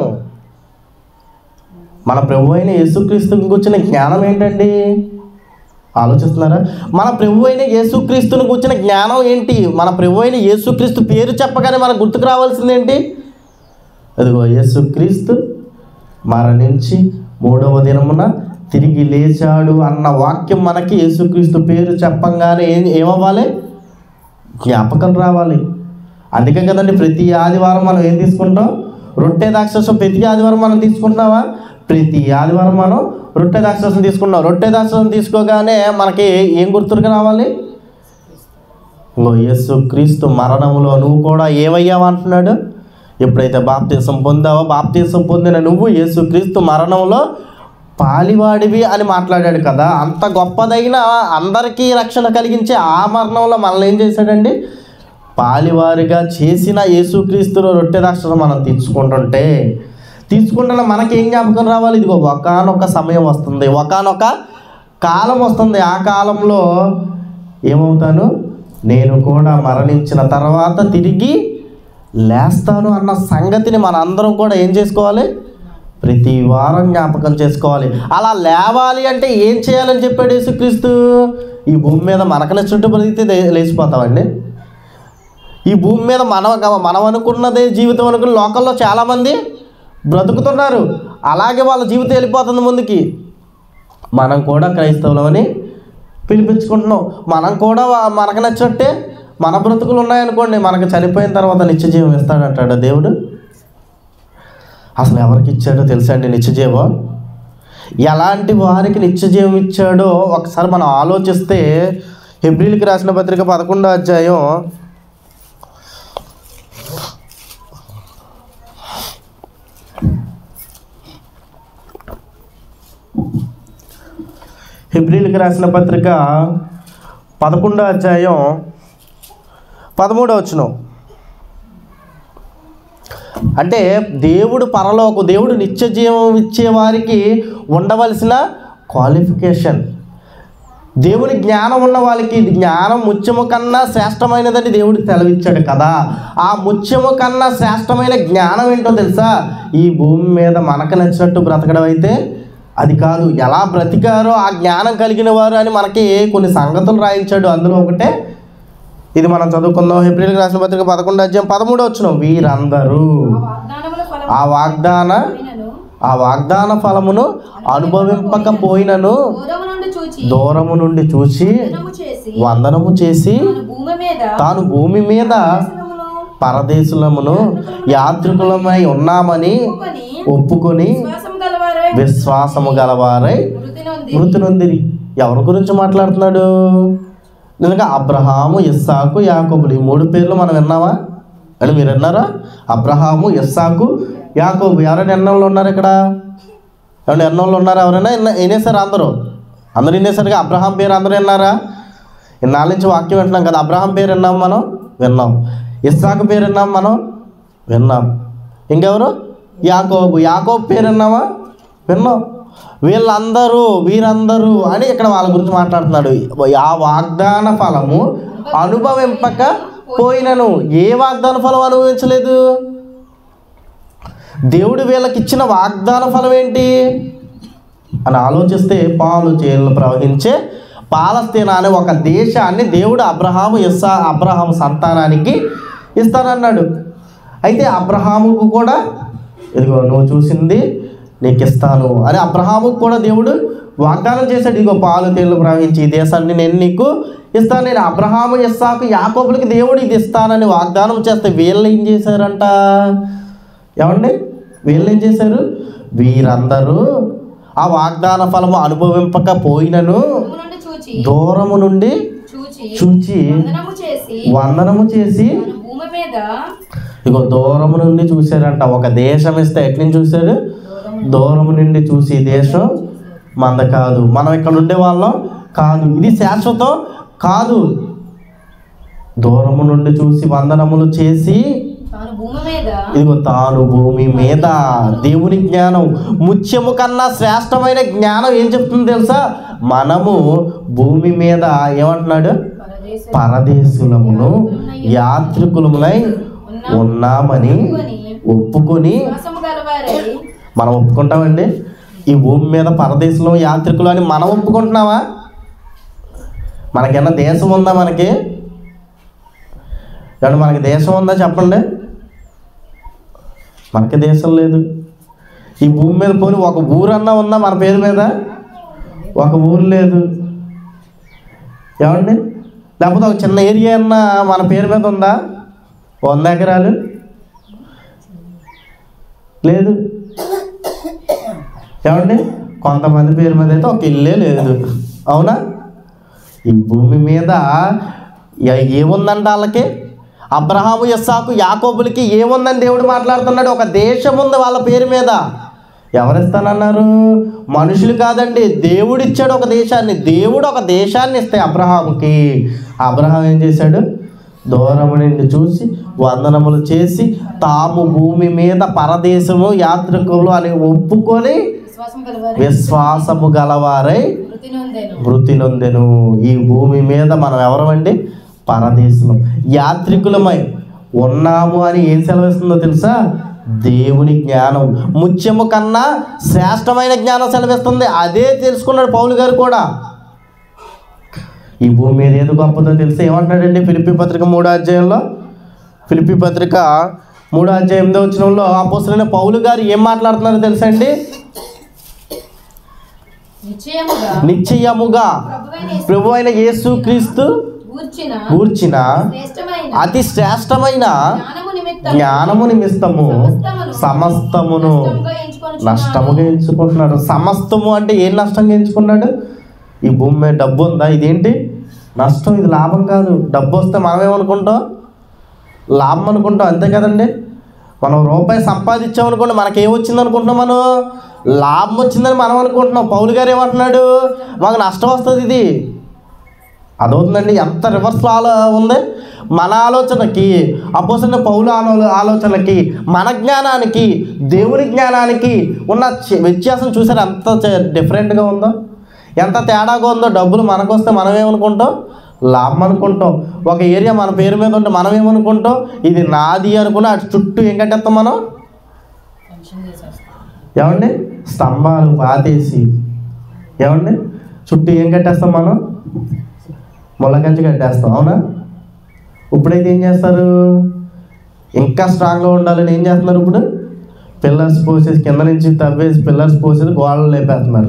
A: మన ప్రభు అయిన యేసుక్రీస్తుని గుచ్చిన జ్ఞానం ఏంటండి ఆలోచిస్తున్నారా మన ప్రభు అయిన యేసుక్రీస్తుని గుచ్చిన జ్ఞానం ఏంటి మన ప్రభు అయిన యేసుక్రీస్తు పేరు చెప్పగానే మనకు గుర్తుకు రావాల్సింది ఏంటి అదిగో యేసుక్రీస్తు మరణించి మూడవ దినమున తిరిగి లేచాడు అన్న వాక్యం మనకి యేసుక్రీస్తు పేరు చెప్పంగానే ఏం ఏమవ్వాలి జ్ఞాపకం రావాలి అందుకే కదండి ప్రతి ఆదివారం మనం ఏం తీసుకుంటాం రొట్టె దాక్షసం ప్రతి ఆదివారం మనం తీసుకుంటున్నావా ప్రతి ఆదివారం మనం రొట్టె దాక్షసం తీసుకుంటాం రొట్టె దాక్షసం తీసుకోగానే మనకి ఏం గుర్తుకు రావాలి ఇంకో యేసు క్రీస్తు మరణములో నువ్వు కూడా ఏమయ్యావు అంటున్నాడు ఎప్పుడైతే బాప్తీసం పొందావో బాప్తీసం పొందిన నువ్వు యేసు క్రీస్తు మరణంలో పాలివాడివి అని మాట్లాడాడు కదా అంత గొప్పదైన అందరికీ రక్షణ కలిగించే ఆ మరణంలో మనల్ని ఏం చేశాడండి పాలివారిగా చేసిన యేసుక్రీస్తులో రొట్టె రక్షణ మనం తీసుకుంటుంటే తీసుకుంటున్న మనకి ఏం జ్ఞాపకం రావాలి ఇదిగో ఒకనొక సమయం వస్తుంది ఒకనొక కాలం వస్తుంది ఆ కాలంలో ఏమవుతాను నేను కూడా మరణించిన తర్వాత తిరిగి లేస్తాను అన్న సంగతిని మన అందరం కూడా ఏం చేసుకోవాలి ప్రతి వారం జ్ఞాపకం చేసుకోవాలి అలా లేవాలి అంటే ఏం చేయాలని చెప్పాడు యేసుక్రీస్తు ఈ భూమి మీద మనకు నచ్చినట్టు బ్రతికితే లే- లేచిపోతామండి ఈ భూమి మీద మనం మనం అనుకున్నదే జీవితం అనుకుని లోకల్లో చాలామంది బ్రతుకుతున్నారు అలాగే వాళ్ళ జీవితం వెళ్ళిపోతుంది ముందుకి మనం కూడా క్రైస్తవులమని పిలిపించుకుంటున్నాం మనం కూడా వా- మనకు నచ్చినట్టే మన బ్రతుకులు ఉన్నాయనుకోండి మనకు చనిపోయిన తర్వాత నిత్య జీవం ఇస్తాడంటాడు దేవుడు అసలు ఎవరికి ఇచ్చాడో తెలుసా అండి నిత్య జీవం ఎలాంటి వారికి నిత్య జీవం ఇచ్చాడో ఒకసారి మనం ఆలోచిస్తే ఏప్రిల్కి రాసిన పత్రిక పదకొండో అధ్యాయం హిబ్రిల్కి రాసిన పత్రిక పదకొండో అధ్యాయం పదమూడో వచనం అంటే దేవుడు పరలోకు దేవుడు నిత్య జీవం ఇచ్చే వారికి ఉండవలసిన క్వాలిఫికేషన్ దేవుని జ్ఞానం ఉన్న వాళ్ళకి జ్ఞానం ముత్యము కన్నా శ్రేష్టమైనదని దేవుడు సెలవిచ్చాడు కదా ఆ ముత్యము కన్నా శ్రేష్టమైన జ్ఞానం ఏంటో తెలుసా ఈ భూమి మీద మనకు నచ్చినట్టు బ్రతకడం అయితే అది కాదు ఎలా బ్రతికారో ఆ జ్ఞానం కలిగిన వారు అని మనకి కొన్ని సంగతులు రాయించాడు అందులో ఒకటే ఇది మనం చదువుకుందాం ఏప్రిల్కి రాసిన పత్రిక పదకొండు అధ్యాయం పదమూడు వచ్చిన వీరందరూ
B: ఆ వాగ్దానముల
A: ఆ వాగ్దాన
B: ఫలమును
A: ఆ వాగ్దాన ఫలమును అనుభవింపకపోయినను
B: దూరము నుండి చూచి
A: దూరము నుండి చూసి
B: దినము చేసి
A: వందనము చేసి
B: మన భూమి మీద
A: తాను భూమి మీద
B: దర్శనమును
A: పరదేశులమును యాత్రికులమై ఉన్నామని
B: ఒప్పుకొని
A: ఒప్పుకొని
B: విశ్వాసం గలవారై
A: విశ్వాసము గలవారై
B: మృతి నొంది
A: మృతి నొందిరి ఎవరి గురించి మాట్లాడుతున్నాడు నిజంగా అబ్రహాము ఇస్సాకు యాకోబులు ఈ మూడు పేర్లు మనం విన్నావా అని మీరు విన్నారా అబ్రహాము ఇస్సాకు యాకోబు ఎవరైనా ఎన్నంలో ఉన్నారు ఇక్కడ ఎవరైనా ఎన్నంలో ఉన్నారా ఎవరైనా విన్న- వినేసారు అందరూ అందరూ వినేసరిగా అబ్రహాం పేరు అందరూ విన్నారా ఇన్నాళ్ళ నుంచి వాక్యం వింటున్నాం కదా అబ్రహాం పేరు విన్నాం మనం విన్నాం ఇస్సాకు పేరు విన్నాం మనం విన్నాం ఇంకెవరు యాకోబు యాకోబు పేరు విన్నామా విన్నాం వీళ్ళందరూ వీరందరూ అని ఇక్కడ వాళ్ళ గురించి మాట్లాడుతున్నాడు ఆ వాగ్దాన ఫలము అనుభవింపక పోయినను ఏ వాగ్దాన ఫలం అనుభవించలేదు దేవుడు వీళ్ళకి ఇచ్చిన వాగ్దాన ఫలం ఏంటి అని ఆలోచిస్తే పాలు చేలు ప్రవహించే పాలస్తీనా అనే ఒక దేశాన్ని దేవుడు అబ్రహాము ఇస్సా అబ్రహాము సంతానానికి ఇస్తానన్నాడు అయితే అబ్రహాముకు కూడా ఇదిగో నువ్వు చూసింది నీకు ఇస్తాను అని అబ్రహాముకు కూడా దేవుడు వాగ్దానం చేశాడు ఇదిగో పాలు తేళ్లు ప్రవహించి ఈ దేశాన్ని నేను నీకు ఇస్తాను నేను అబ్రహాము ఇస్సాకు యాకోబులకి దేవుడు ఇది ఇస్తానని వాగ్దానం చేస్తే వీళ్ళు ఏం చేశారంట ఏమండి వీళ్ళు ఏం చేశారు వీరందరూ ఆ వాగ్దాన ఫలము అనుభవింపకపోయినను
B: దూరము నుండి చూచి
A: దూరము నుండి
B: చూచి
A: చూచి
B: వందనము చేసి
A: వందనము చేసి
B: తన భూమి మీద
A: ఇగో దూరము నుండి చూశారంట ఒక దేశం ఇస్తే ఎట్ల నుంచి చూశాడు దూరము నుండి చూసి ఈ దేశం మంద కాదు మనం ఇక్కడ ఉండే వాళ్ళం కాదు ఇది శాశ్వతం కాదు దూరము నుండి చూసి వందనములు చేసి
B: తాను భూమి మీద
A: ఇదిగో తాను భూమి మీద దేవుని జ్ఞానం ముత్యము కన్నా శ్రేష్టమైన జ్ఞానం ఏం చెప్తుంది తెలుసా మనము భూమి మీద ఏమంటున్నాడు
B: పరదేశ
A: పరదేశులమును యాత్రికులమునై ఉన్నామని ఒప్పుకొని
B: విశ్వాసము గలవారై
A: మనం ఒప్పుకుంటామండి ఈ భూమి మీద పరదేశంలో యాత్రికులు అని మనం ఒప్పుకుంటున్నావా మనకేమన్నా దేశం ఉందా మనకి ఏమన్నా మనకి దేశం ఉందా చెప్పండి మనకి దేశం లేదు ఈ భూమి మీద పోని ఒక ఊరన్నా ఉందా మన పేరు మీద ఒక ఊరు లేదు ఏమండి లేకపోతే ఒక చిన్న ఏరియా అన్నా మన పేరు మీద ఉందా వంద ఎకరాలు లేదు ఏమండి కొంతమంది పేరు మీద అయితే ఒక ఇల్లే లేదు అవునా ఈ భూమి మీద ఏ- ఏముందంట వాళ్ళకి అబ్రహాము ఇస్సాకు యాకోబులకి ఏముందని దేవుడు మాట్లాడుతున్నాడు ఒక దేశం ఉంది వాళ్ళ పేరు మీద ఎవరిస్తానన్నారు మనుషులు కాదండి దేవుడు ఇచ్చాడు ఒక దేశాన్ని దేవుడు ఒక దేశాన్ని ఇస్తే అబ్రహాముకి అబ్రహాం ఏం చేశాడు దూరము నుండి చూసి వందనములు చేసి తాము భూమి మీద పరదేశము యాత్రికులు అని ఒప్పుకొని
B: విశ్వాసం గలవారై
A: విశ్వాసము గలవారై
B: వృత్తి నొందెను
A: మృతి నొందెను ఈ భూమి మీద మనం ఎవరమండి పరదేశం యాత్రికులమై ఉన్నాము అని ఏం సెలవిస్తుందో తెలుసా దేవుని జ్ఞానం ముత్యము కన్నా శ్రేష్టమైన జ్ఞానం సెలవిస్తుంది అదే తెలుసుకున్నాడు పౌలు గారు కూడా ఈ భూమి మీద ఏది గొప్పదో తెలిసి ఏమంటున్నాడండి ఫిలిపి పత్రిక మూడో అధ్యాయంలో ఫిలిపి పత్రిక మూడో అధ్యాయం ఎనిమిదో వచ్చినంలో అపోసరైన పౌలు గారు ఏం మాట్లాడుతున్నారో తెలుసా అండి
B: నిశ్చయముగా
A: నిశ్చయముగా
B: ప్రభువైన యేసు
A: ప్రభు అయిన యేసు క్రీస్తు
B: గూర్చిన
A: కూర్చిన
B: శ్రేష్టమైన
A: అతి శ్రేష్టమైన
B: జ్ఞానము నిమిత్తం
A: జ్ఞానము నిమిత్తము సమస్తమును
B: నష్టముగా ఎంచుకొనుచున్నాను.
A: నష్టముగా ఎంచుకుంటున్నాడు సమస్తము అంటే ఏం నష్టంగా ఎంచుకున్నాడు ఈ భూమి మీద డబ్బు ఉందా ఇదేంటి నష్టం ఇది లాభం కాదు డబ్బు వస్తే మనం ఏమనుకుంటాం లాభం అనుకుంటాం అంతే కదండి మనం రూపాయి సంపాదించామనుకోండి మనకి ఏమొచ్చింది అనుకుంటున్నాం మనం లాభం వచ్చిందని మనం అనుకుంటున్నాం పౌలు గారు ఏమంటున్నాడు మాకు నష్టం వస్తుంది ఇది అదవుతుందండి ఎంత రివర్స్లో ఆలో ఉంది మన ఆలోచనకి అపోసిన పౌలు ఆలో ఆలోచనకి మన జ్ఞానానికి దేవుని జ్ఞానానికి ఉన్న చి- వ్యత్యాసం చూసారు ఎంత చ- డిఫరెంట్గా ఉందో ఎంత తేడాగా ఉందో డబ్బులు మనకు వస్తే మనం ఏమనుకుంటాం లాభం అనుకుంటాం ఒక ఏరియా మన పేరు మీద ఉంటే మనం ఏమనుకుంటాం ఇది నాది అనుకుని అటు చుట్టూ ఏం కట్టేస్తాం మనం
B: టెన్షన్ చేసేస్తాను.
A: ఏమండి స్తంభాలు పాతేసి ఏమండి చుట్టూ ఏం కట్టేస్తాం మనం ముళ్ళకంచి కట్టేస్తాం అవునా ఇప్పుడైతే ఏం చేస్తారు ఇంకా స్ట్రాంగ్గా ఉండాలని ఏం చేస్తున్నారు ఇప్పుడు పిల్లర్స్ పోసేసి కింద నుంచి తవ్వేసి పిల్లర్స్ పోసేసి గోడలు లేపేస్తున్నారు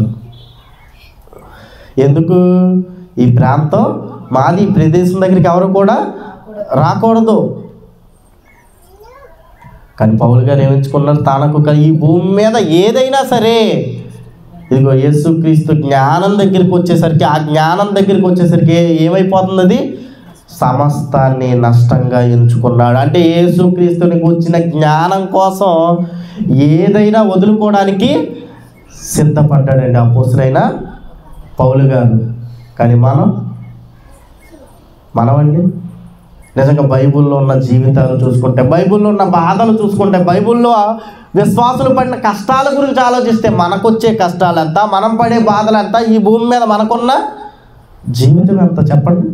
A: ఎందుకు ఈ ప్రాంతం మాది ఈ ప్రదేశం దగ్గరికి ఎవరు కూడా రాకూడదు కానీ పౌలు గారు ఏమించుకున్నారు తనకు క- ఈ భూమి మీద ఏదైనా సరే ఇదిగో యేసుక్రీస్తు జ్ఞానం దగ్గరికి వచ్చేసరికి ఆ జ్ఞానం దగ్గరికి వచ్చేసరికి ఏమైపోతుంది అది సమస్తాన్ని నష్టంగా ఎంచుకున్నాడు అంటే యేసుక్రీస్తునికి వచ్చిన జ్ఞానం కోసం ఏదైనా వదులుకోవడానికి సిద్ధపడ్డాడండి అపోసులైన పౌలు గారు కానీ మనం మనమండి నిజంగా బైబిల్లో ఉన్న జీవితాలు చూసుకుంటే బైబిల్లో ఉన్న బాధలు చూసుకుంటే బైబిల్లో విశ్వాసులు పడిన కష్టాల గురించి ఆలోచిస్తే మనకొచ్చే కష్టాలు ఎంత మనం పడే బాధలు ఎంత ఈ భూమి మీద మనకున్న జీవితం ఎంత చెప్పండి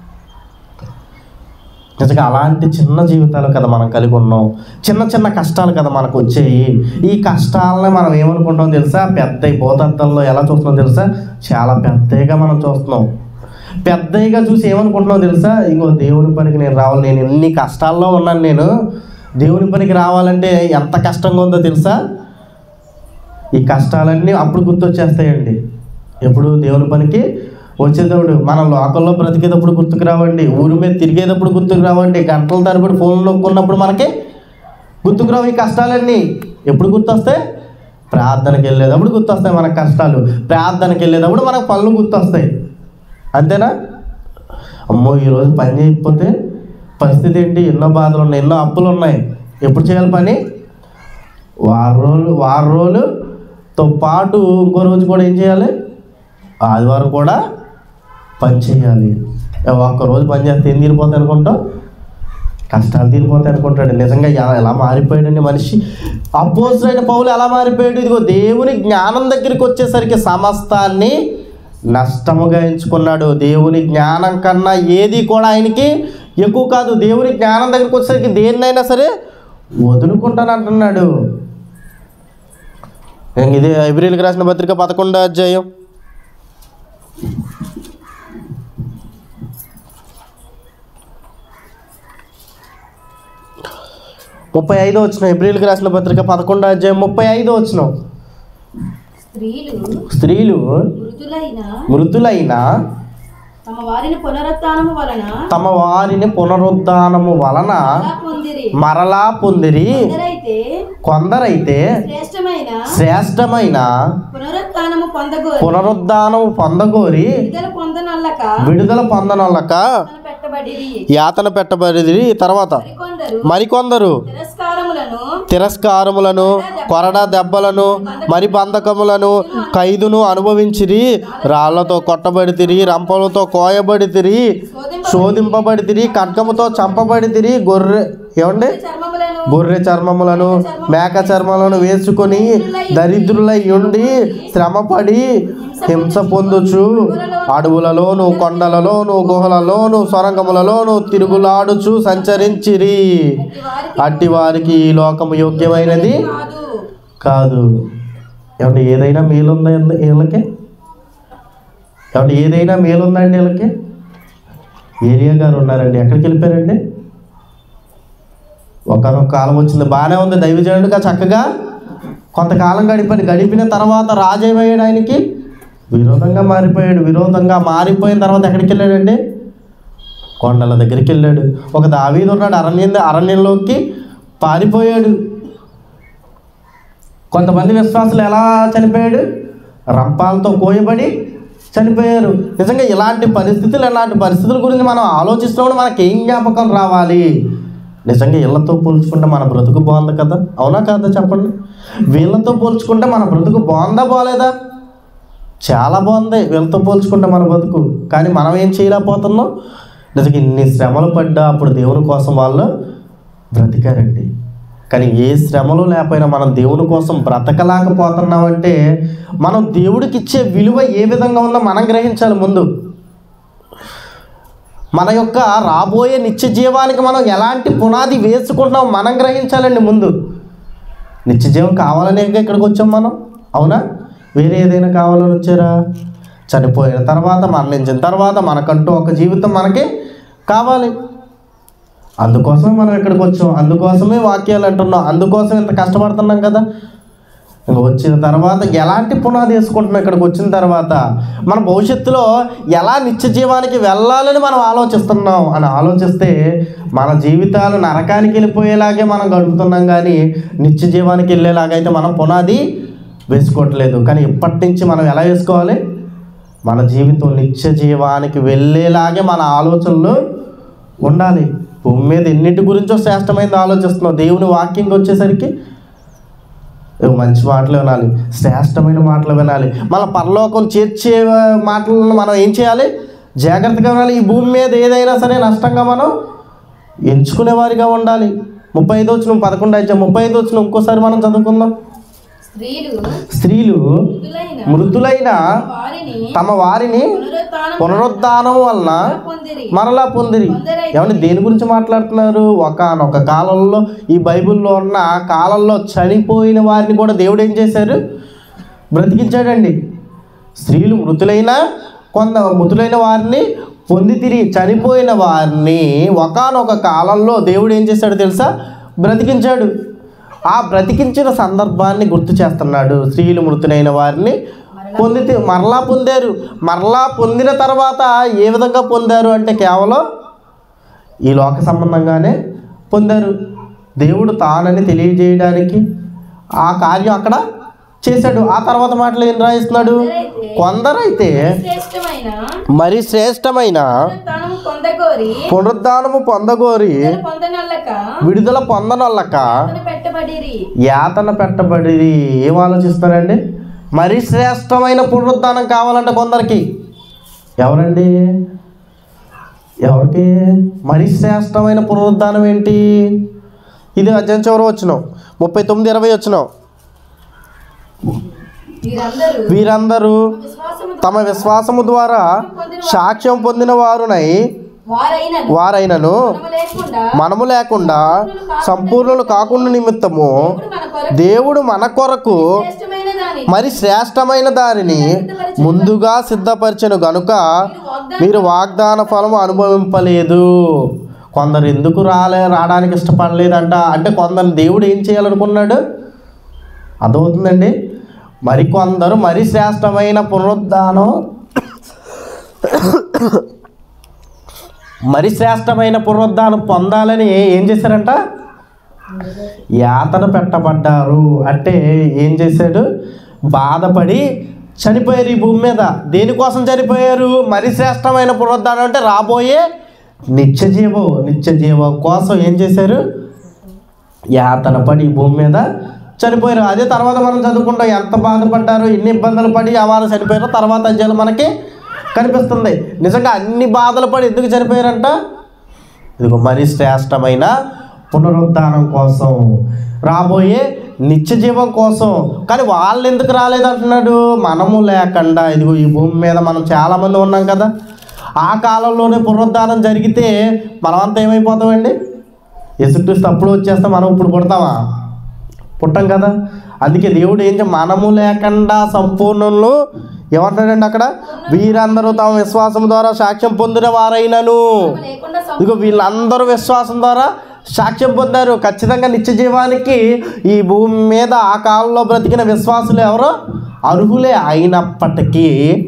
A: నిజంగా అలాంటి చిన్న జీవితాలు కదా మనం కలిగి ఉన్నాం చిన్న చిన్న కష్టాలు కదా మనకు వచ్చాయి ఈ కష్టాలని మనం ఏమనుకుంటాం తెలుసా పెద్ద భూతత్వంలో ఎలా చూస్తున్నాం తెలుసా చాలా పెద్దగా మనం చూస్తున్నాం పెద్దగా చూసి ఏమనుకుంటున్నాం తెలుసా ఇంకో దేవుని పనికి నేను రావాలి నేను ఎన్ని కష్టాల్లో ఉన్నాను నేను దేవుని పనికి రావాలంటే ఎంత కష్టంగా ఉందో తెలుసా ఈ కష్టాలన్నీ అప్పుడు గుర్తొచ్చేస్తాయండి ఎప్పుడు దేవుని పనికి వచ్చేటప్పుడు మన లోకల్లో బ్రతికేటప్పుడు గుర్తుకు రావండి ఊరి మీద తిరిగేటప్పుడు గుర్తుకు రావండి గంటల తరబడి ఫోన్లో కొన్నప్పుడు మనకి గుర్తుకు రావు ఈ కష్టాలన్నీ ఎప్పుడు గుర్తొస్తాయి ప్రార్థనకి వెళ్ళేటప్పుడు గుర్తొస్తాయి మనకు కష్టాలు ప్రార్థనకి వెళ్ళేటప్పుడు మనకు పనులు గుర్తొస్తాయి అంతేనా అమ్మో ఈరోజు పని చేయకపోతే పరిస్థితి ఏంటి ఎన్నో బాధలు ఉన్నాయి ఎన్నో అప్పులు ఉన్నాయి ఎప్పుడు చేయాలి పని వారం రోజులు వారం రోజులుతో పాటు ఇంకో రోజు కూడా ఏం చేయాలి ఆదివారం కూడా పని చేయాలి ఒక్క రోజు పని చేస్తే ఏం తీరిపోతాయి అనుకుంటాం కష్టాలు తీరిపోతాయి అనుకుంటాడు నిజంగా ఎలా ఎలా మారిపోయాడండి మనిషి అపోజిట్ పౌలు ఎలా మారిపోయాడు ఇదిగో దేవుని జ్ఞానం దగ్గరికి వచ్చేసరికి సమస్తాన్ని నష్టముగా ఎంచుకున్నాడు దేవుని జ్ఞానం కన్నా ఏది కూడా ఆయనకి ఎక్కువ కాదు దేవుని జ్ఞానం దగ్గరికి వచ్చేసరికి దేన్నైనా సరే వదులుకుంటాను అంటున్నాడు ఇంక ఇది ఎబ్రిల్కి రాసిన పత్రిక పదకొండో అధ్యాయం ముప్పై ఐదో వచ్చిన ఎబ్రిల్కి రాసిన పత్రిక పదకొండో అధ్యాయం ముప్పై ఐదో వచ్చిన
B: స్త్రీలు
A: స్త్రీలు
B: మృతులైన
A: మృతులైన
B: తమ వారిని పునరుత్నము వలన
A: తమ వారిని పునరుద్ధానము వలన
B: అలా పొందిరి
A: మరలా పొందిరి
B: కొందరైతే
A: కొందరైతే
B: శ్రేష్టమైన
A: శ్రేష్టమైన
B: పునరుత్నము పొందగోరి
A: పునరుద్ధానము పొందగోరి
B: విడుదల పొందనల్లక
A: విడుదల పొందనొల్లక
B: తన పెట్టబడిరి
A: యాతన పెట్టబడిది తర్వాత
B: మరికొందరు
A: మరికొందరు
B: తిరస్కారములను
A: తిరస్కారములను కొరడా దెబ్బలను మరి బంధకములను ఖైదును అనుభవించిరి రాళ్లతో కొట్టబడితిరి రంపలతో కోయబడితిరి శోధింపబడితిరి ఖడ్గముతో చంపబడితిరి గొర్రె ఏమండి
B: చర్మములను
A: గొర్రె చర్మములను మేక చర్మలను వేసుకొని దరిద్రులై ఉండి శ్రమపడి హింస పొందుచు అడవులలోను కొండలలోను గుహలలోను సొరంగములలోను తిరుగులాడుచు సంచరించిరి
B: వారికి
A: అట్టి వారికి ఈ లోకము యోగ్యమైనది
B: కాదు
A: కాదు ఏమంటే ఏదైనా మేలుందా వీళ్ళ- వీళ్ళకి ఏమంటే ఏదైనా మేలుందా అండి వీళ్ళకి ఏరియా గారు ఉన్నారండి ఎక్కడికి వెళ్ళిపోయారండి ఒకనొక కాలం వచ్చింది బాగానే ఉంది దైవజనుడిగా చక్కగా కొంతకాలం గడిపాడు గడిపిన తర్వాత రాజేమయ్యాడు ఆయనకి విరోధంగా మారిపోయాడు విరోధంగా మారిపోయిన తర్వాత ఎక్కడికి వెళ్ళాడండి కొండల దగ్గరికి వెళ్ళాడు ఒక దావీదు ఉన్నాడు అరణ్యం అరణ్యంలోకి పారిపోయాడు కొంతమంది విశ్వాసులు ఎలా చనిపోయాడు రంపాలతో కోయబడి చనిపోయారు నిజంగా ఇలాంటి పరిస్థితులు ఇలాంటి పరిస్థితుల గురించి మనం ఆలోచిస్తున్నప్పుడు మనకి ఏం జ్ఞాపకం రావాలి నిజంగా వీళ్ళతో పోల్చుకుంటే మన బ్రతుకు బాగుంది కదా అవునా కాదా చెప్పండి వీళ్ళతో పోల్చుకుంటే మన బ్రతుకు బాగుందా బాగలేదా చాలా బాగుంది వీళ్ళతో పోల్చుకుంటే మన బతుకు కానీ మనం ఏం చేయలేకపోతున్నాం నిజంగా ఇన్ని శ్రమలు పడ్డా అప్పుడు దేవుని కోసం వాళ్ళు బ్రతికారండి కానీ ఏ శ్రమలు లేకపోయినా మనం దేవుని కోసం బ్రతకలేకపోతున్నామంటే మనం దేవుడికి ఇచ్చే విలువ ఏ విధంగా ఉందో మనం గ్రహించాలి ముందు మన యొక్క రాబోయే నిత్య జీవానికి మనం ఎలాంటి పునాది వేసుకుంటున్నాం మనం గ్రహించాలండి ముందు నిత్య జీవం కావాలనే ఇక్కడికి వచ్చాం మనం అవునా వేరే ఏదైనా కావాలని వచ్చారా చనిపోయిన తర్వాత మరణించిన తర్వాత మనకంటూ ఒక జీవితం మనకి కావాలి అందుకోసమే మనం ఇక్కడికి వచ్చాం అందుకోసమే వాక్యాలు అంటున్నాం అందుకోసం ఇంత కష్టపడుతున్నాం కదా ఇంక వచ్చిన తర్వాత ఎలాంటి పునాది వేసుకుంటున్నాం ఇక్కడికి వచ్చిన తర్వాత మన భవిష్యత్తులో ఎలా నిత్య జీవానికి వెళ్ళాలని మనం ఆలోచిస్తున్నాం అని ఆలోచిస్తే మన జీవితాలు నరకానికి వెళ్ళిపోయేలాగే మనం గడుపుతున్నాం కానీ నిత్య జీవానికి వెళ్ళేలాగైతే మనం పునాది వేసుకోవట్లేదు కానీ ఇప్పటి నుంచి మనం ఎలా వేసుకోవాలి మన జీవితం నిత్య జీవానికి వెళ్ళేలాగే మన ఆలోచనలు ఉండాలి భూమి మీద ఎన్నింటి గురించో శ్రేష్టమైనది ఆలోచిస్తున్నాం దేవుని వాక్యంకి వచ్చేసరికి ఏవో మంచి మాటలు వినాలి శ్రేష్టమైన మాటలు వినాలి మన పరలోకం చేర్చే ఆ, మాటలను మనం ఏం చేయాలి జాగ్రత్తగా వినాలి ఈ భూమి మీద ఏదైనా సరే నష్టంగా మనం ఎంచుకునే వారిగా ఉండాలి ముప్పై ఐదు వచ్చిన పదకొండు అయితే ముప్పై ఐదు వచ్చిన ఇంకోసారి మనం చదువుకుందాం
B: స్త్రీలు
A: స్త్రీలు
B: మృతులైన
A: మృతులైన
B: వారిని
A: తమ వారిని
B: పునరుత్థానం
A: పునరుద్ధానం వలన
B: పొందిరి
A: మరలా పొందిరి ఏమంటే దేని గురించి మాట్లాడుతున్నారు ఒకనొక కాలంలో ఈ బైబిల్లో ఉన్న కాలంలో చనిపోయిన వారిని కూడా దేవుడు ఏం చేశారు బ్రతికించాడండి స్త్రీలు మృతులైన కొంత మృతులైన వారిని పొందితిరి చనిపోయిన వారిని ఒకనొక కాలంలో దేవుడు ఏం చేశాడు తెలుసా బ్రతికించాడు ఆ బ్రతికించిన సందర్భాన్ని గుర్తు చేస్తున్నాడు స్త్రీలు మృతులైన వారిని పొందితే మరలా పొందారు మరలా పొందిన తర్వాత ఏ విధంగా పొందారు అంటే కేవలం ఈ లోక సంబంధంగానే పొందారు దేవుడు తానని తెలియజేయడానికి ఆ కార్యం అక్కడ చేశాడు ఆ తర్వాత మాటలు ఏం రాయిస్తున్నాడు కొందరైతే
B: శ్రేష్టమైన
A: మరి శ్రేష్టమైన
B: తనము పొందగోరి
A: పునరుద్ధానము పొందగోరి
B: ఇతర పొందనల్లక
A: విడుదల పొందనొల్లక
B: అతను పెట్టబడిరి
A: యాతన పెట్టబడి ఏం ఆలోచిస్తారండి మరి శ్రేష్టమైన పునరుద్ధానం కావాలంటే కొందరికి ఎవరండి ఎవరికి మరి శ్రేష్టమైన పునరుద్ధానం ఏంటి ఇది అధ్యాయం చివరి వచ్చినాం ముప్పై తొమ్మిది ఇరవై వచ్చినాం
B: వీరందరూ
A: వీరందరూ
B: విశ్వాసము
A: తమ విశ్వాసము ద్వారా సాక్ష్యం పొందిన వారునై
B: వారైన
A: వారైనను
B: మనము లేకుండా
A: మనము లేకుండా సంపూర్ణులు కాకుండా నిమిత్తము
B: దేవుడు మన కొరకు
A: దేవుడు మన కొరకు
B: శ్రేష్టమైన దాని
A: మరి శ్రేష్టమైన దానిని ముందుగా సిద్ధపరిచను గనుక మీరు వాగ్దాన ఫలం అనుభవింపలేదు కొందరు ఎందుకు రాలే రావడానికి ఇష్టపడలేదంట అంటే కొందరు దేవుడు ఏం చేయాలనుకున్నాడు అర్థమవుతుందండి మరి కొందరు మరి శ్రేష్టమైన పునరుద్ధానం మరి శ్రేష్టమైన పునరుద్ధానం పొందాలని ఏం చేశారంట యాతన పెట్టబడ్డారు అంటే ఏం చేశాడు బాధపడి చనిపోయారు ఈ భూమి మీద దేనికోసం చనిపోయారు మరి శ్రేష్టమైన పునరుద్ధానం అంటే రాబోయే నిత్య జీవం నిత్య జీవం కోసం ఏం చేశారు యాతన పడి ఈ భూమి మీద చనిపోయారు అదే తర్వాత మనం చదువుకుంటాం ఎంత బాధపడ్డారు ఎన్ని ఇబ్బందులు పడి వారు చనిపోయారో తర్వాత అధ్యాయులు మనకి కనిపిస్తుంది నిజంగా అన్ని బాధలు పడి ఎందుకు చనిపోయారంట ఇదిగో మరి శ్రేష్టమైన పునరుద్ధానం కోసం రాబోయే నిత్య జీవం కోసం కానీ వాళ్ళు ఎందుకు రాలేదంటున్నాడు మనము లేకుండా ఇదిగో ఈ భూమి మీద మనం చాలామంది ఉన్నాం కదా ఆ కాలంలోనే పునరుద్ధానం జరిగితే మనమంతా ఏమైపోతామండి యేసుక్రీస్తు అప్పుడు వచ్చేస్తే మనం ఇప్పుడు పుడతామా పుట్టం కదా అందుకే దేవుడు ఏం చే మనము లేకుండా సంపూర్ణంలో ఏమంటాడండి అక్కడ వీరందరూ తమ విశ్వాసం ద్వారా సాక్ష్యం పొందిన వారైనను
B: మనము లేకుండా సం-
A: ఇదిగో వీళ్ళందరూ విశ్వాసం ద్వారా సాక్ష్యం పొందారు ఖచ్చితంగా నిత్య జీవానికి ఈ భూమి మీద ఆ కాలంలో బ్రతికిన విశ్వాసులు ఎవరో అర్హులే అయినప్పటికీ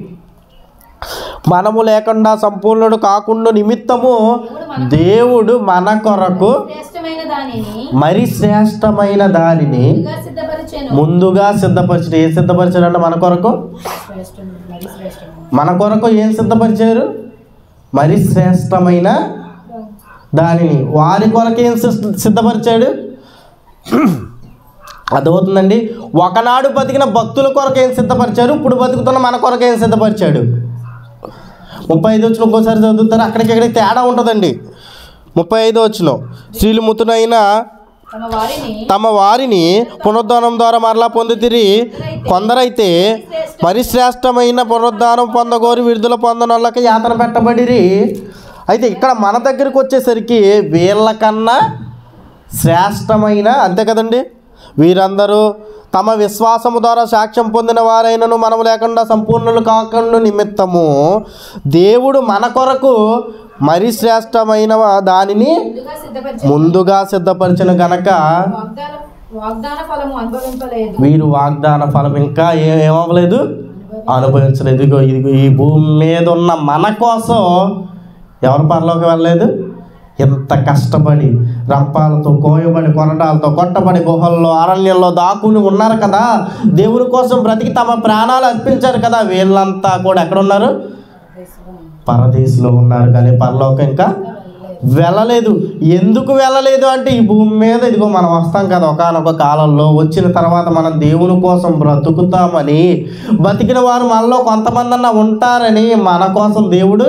A: మనము లేకుండా సంపూర్ణుడు కాకుండా నిమిత్తము దేవుడు మన కొరకు
B: శ్రేష్టమైన దానిని
A: మరి శ్రేష్టమైన దానిని
B: ముందుగా సిద్ధపరిచాను
A: ముందుగా సిద్ధపరిచాడు ఏం సిద్ధపరిచాడంటే మన కొరకు
B: శ్రేష్టం మరి శ్రేష్టం
A: మన కొరకు ఏం సిద్ధపరిచారు మరి శ్రేష్టమైన దానిని వారి కొరకు ఏం సిద్ధ- సిద్ధపరిచాడు అర్థమవుతుందండి ఒకనాడు బతికిన భక్తుల కొరకు ఏం సిద్ధపరిచారు ఇప్పుడు బతుకుతున్న మన కొరకు ఏం సిద్ధపరిచాడు ముప్పై ఐదు వచ్చిన ఇంకోసారి చదువుతారు అక్కడికి ఇక్కడికి తేడా ఉంటుందండి ముప్పై ఐదు వచ్చిన స్త్రీలు ముతునైన
B: తమ వారిని
A: తమ వారిని పునరుద్ధానం ద్వారా మరలా పొందుతిరి కొందరైతే మరి శ్రేష్టమైన పునరుద్ధానం పొందగోరి విడుదల పొందనోళ్ళకి యాతన పెట్టబడిరి అయితే ఇక్కడ మన దగ్గరికి వచ్చేసరికి వీళ్ళకన్నా శ్రేష్టమైన అంతే కదండి వీరందరూ తమ విశ్వాసము ద్వారా సాక్ష్యం పొందిన వారైనను మనము లేకుండా సంపూర్ణులు కాకుండా నిమిత్తము దేవుడు మన కొరకు మరి శ్రేష్టమైన దానిని
B: ముందుగా సిద్ధపరిచాను
A: ముందుగా సిద్ధపరిచిన గనక
B: వాగ్దాన వాగ్దాన ఫలము అనుభవింపలేదు
A: వీరు వాగ్దాన ఫలం ఇంకా ఏ ఏమవ్వలేదు అనుభవించలేదు ఇదిగో ఇదిగో ఈ భూమి మీద ఉన్న మన కోసం ఎవరు పరలోకి వెళ్ళలేదు ఎంత కష్టపడి రంపాలతో కోయబడి కొరటాలతో కొట్టబడి గుహల్లో అరణ్యంలో దాక్కుని ఉన్నారు కదా దేవుని కోసం బ్రతికి తమ ప్రాణాలు అర్పించారు కదా వీళ్ళంతా కూడా ఎక్కడ ఉన్నారు పరదేశంలో ఉన్నారు కానీ పరలోకం ఇంకా వెళ్ళలేదు ఎందుకు వెళ్ళలేదు అంటే ఈ భూమి మీద ఇదిగో మనం వస్తాం కదా ఒకనొక కాలంలో వచ్చిన తర్వాత మనం దేవుని కోసం బ్రతుకుతామని బతికిన వారు మనలో కొంతమంది అన్న ఉంటారని మన కోసం దేవుడు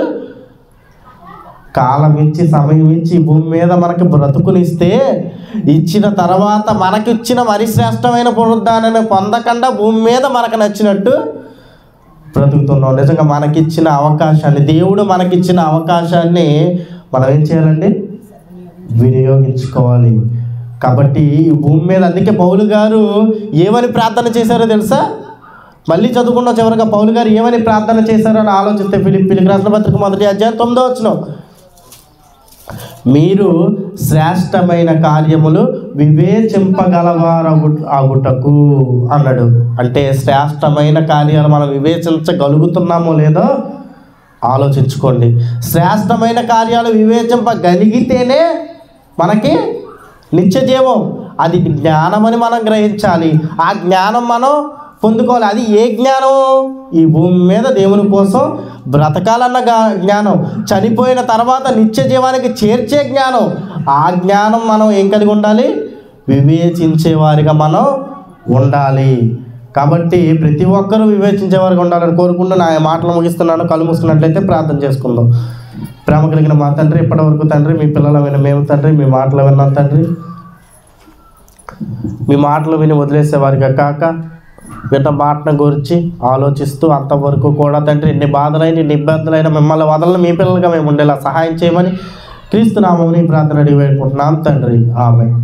A: కాలం ఇచ్చి సమయం ఇచ్చి ఈ భూమి మీద మనకి బ్రతుకునిస్తే ఇచ్చిన తర్వాత మనకి ఇచ్చిన మరి శ్రేష్టమైన పునరుద్ధానాన్ని పొందకుండా భూమి మీద మనకు నచ్చినట్టు బ్రతుకుతున్నాం నిజంగా మనకిచ్చిన అవకాశాన్ని దేవుడు మనకిచ్చిన అవకాశాన్ని మనం ఏం చేయాలండి వినియోగించుకోవాలి కాబట్టి ఈ భూమి మీద అందుకే పౌలు గారు ఏమని ప్రార్థన చేశారో తెలుసా మళ్ళీ చదువుకున్న చివరిగా పౌలు గారు ఏమని ప్రార్థన చేశారో అని ఆలోచిస్తే ఫిలిప్ పిలికి రాసిన పత్రిక మొదటి అధ్యాయం తొమ్మిదో వచ్చిన మీరు శ్రేష్టమైన కార్యములు వివేచింపగలవారగు అగుటకు అన్నాడు అంటే శ్రేష్టమైన కార్యాలు మనం వివేచించగలుగుతున్నామో లేదో ఆలోచించుకోండి శ్రేష్టమైన కార్యాలు వివేచింపగలిగితేనే మనకి నిత్య జీవం అది జ్ఞానమని మనం గ్రహించాలి ఆ జ్ఞానం మనం పొందుకోవాలి అది ఏ జ్ఞానం ఈ భూమి మీద దేవుని కోసం బ్రతకాలన్న గా- జ్ఞానం చనిపోయిన తర్వాత నిత్య జీవానికి చేర్చే జ్ఞానం ఆ జ్ఞానం మనం ఏం కలిగి ఉండాలి వివేచించే వారిగా మనం ఉండాలి కాబట్టి ప్రతి ఒక్కరూ వివేచించే వారిగా ఉండాలని కోరుకుంటూ నా మాటలు ముగిస్తున్నాను కళ్ళు మూసుకున్నట్లయితే ప్రార్థన చేసుకుందాం ప్రేమ కలిగిన మా తండ్రి ఇప్పటివరకు తండ్రి మీ పిల్లల విన మేము తండ్రి మీ మాటలు విన్నాం తండ్రి మీ మాటలు విని వదిలేసే వారిగా కాక విన్న మాటను గురించి ఆలోచిస్తూ అంతవరకు కూడా తండ్రి ఎన్ని బాధలైన ఎన్ని ఇబ్బందులైన మిమ్మల్ని వదలని మీ పిల్లలుగా మేము ఉండేలా సహాయం చేయమని క్రీస్తు నామముని ప్రార్థన అడిగి వేడుకుంటున్నాం తండ్రి ఆమె